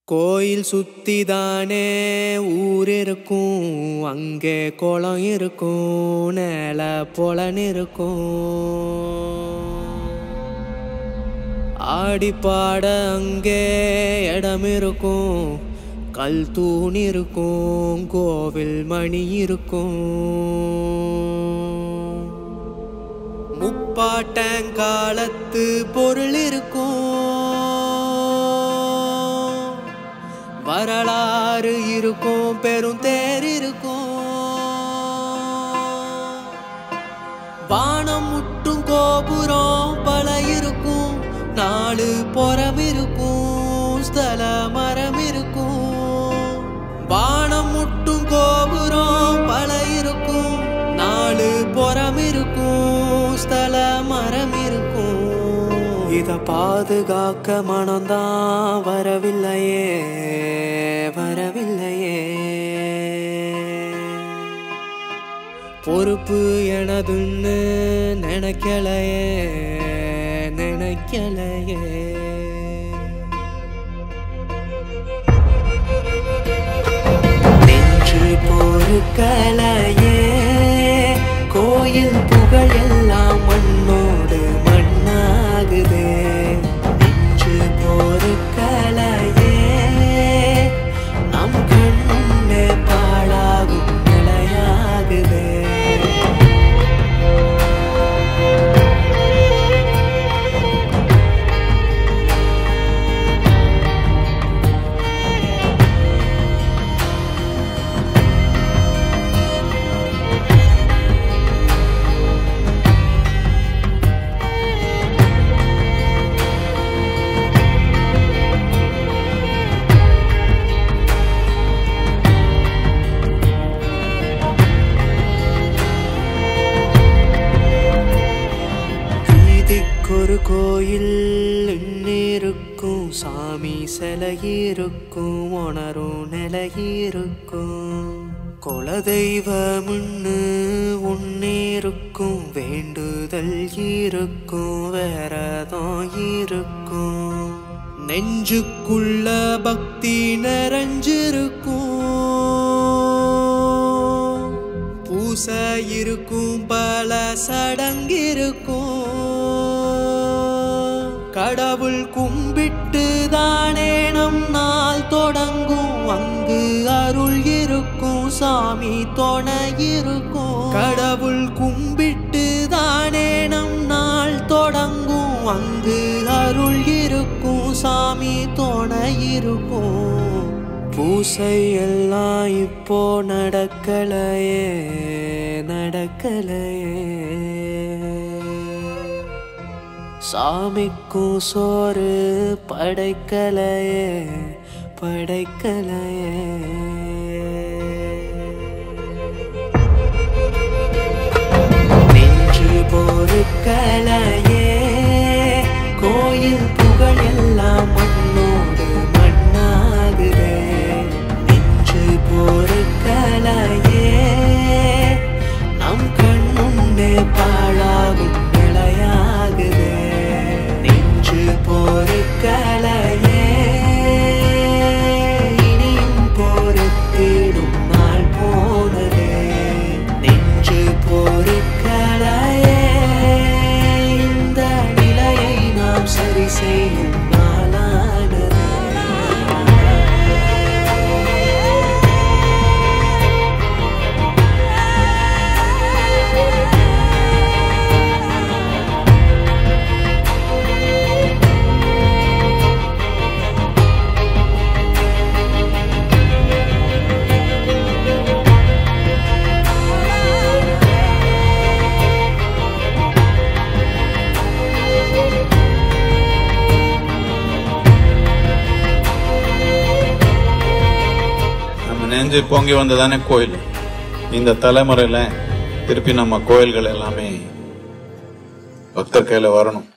கோயில் சுத்திதானே ஊர் இருக்கும் அங்கே குளம் இருக்கும் நேல பொலன் இருக்கும் ஆடி பாட அங்கே இடம் இருக்கும் கல் தூண் இருக்கும் கோவில் மணி இருக்கும் முப்பாட்டங்காலத்து பொருள் இருக்கும் வரலாறு இருக்கும் பெரும் தேர் இருக்கும் வானம் முட்டும் கோபுரம் பல இருக்கும் நாலு புறம் இருக்கும் ஸ்தல மரம் இருக்கும் வானம் முட்டும் கோபுரம் பல இருக்கும் நாலு புறம் இருக்கும் ஸ்தல மரம் இருக்கும் இத பாதுகாக்க மனம்தான் வரவில்லையே வரவில்லையே பொறுப்பு எனதுன்னு நினைக்கலையே நினைக்கலையே நெஞ்சு பொறுக்கலையே கோயில் புகழ் எல்லாம் மண்ணோடு மண்ணாகுதே நெஞ்சு பொறுக்கலையே நம் கண்ணே பாழாகும் நிலையாகுதே வீதிக்கொரு கோயில் இருக்கும் சாமி சிலை இருக்கும் உணரும் நிலை இருக்கும் குலதெய்வம்னு ஒன்னே இருக்கும் வேண்டுதல் இருக்கும் வேறதும் இருக்கும் நெஞ்சுக்குள்ள பக்தி நிறைஞ்சிருக்கும் பூசை இருக்கும் பல சடங்கிருக்கும் கடவுள் கும்பிட்டு தானே நம் நாள் தொடங்கும் அங்கு அருள் இருக்கும் சாமி துணை இருக்கும் கடவுள் கும்பிட்டு தானே நம் நாள் தொடங்கும் அங்கு அருள் இருக்கும் சாமி துணை இருக்கும் பூசை எல்லாம் இப்போ நடக்கலையே நடக்கலையே சாமிக்கும் சோறு படைக்கலையே படைக்கலையே நெஞ்சு பொறுக்கலையே கோயில் புகழ் எல்லாம் மண்ணோடு மண்ணாகுதே நெஞ்சு பொறுக்கலையே நம் கண்முன்னே பாழாகும் நிலையாகுதே நெஞ்சு பொறுக்கலையே இனியும் பொறுத்திடும் நாள் போனதே நெஞ்சு பொறுக்கலையே இந்த நிலையை நாம் சரி செய்யும் நாளானதே நம்ம நெஞ்சு பொங்கி வந்ததானே கோயில் இந்த தலைமுறையில திருப்பி நம்ம கோயில்கள் எல்லாமே பக்தர் கையில வரணும்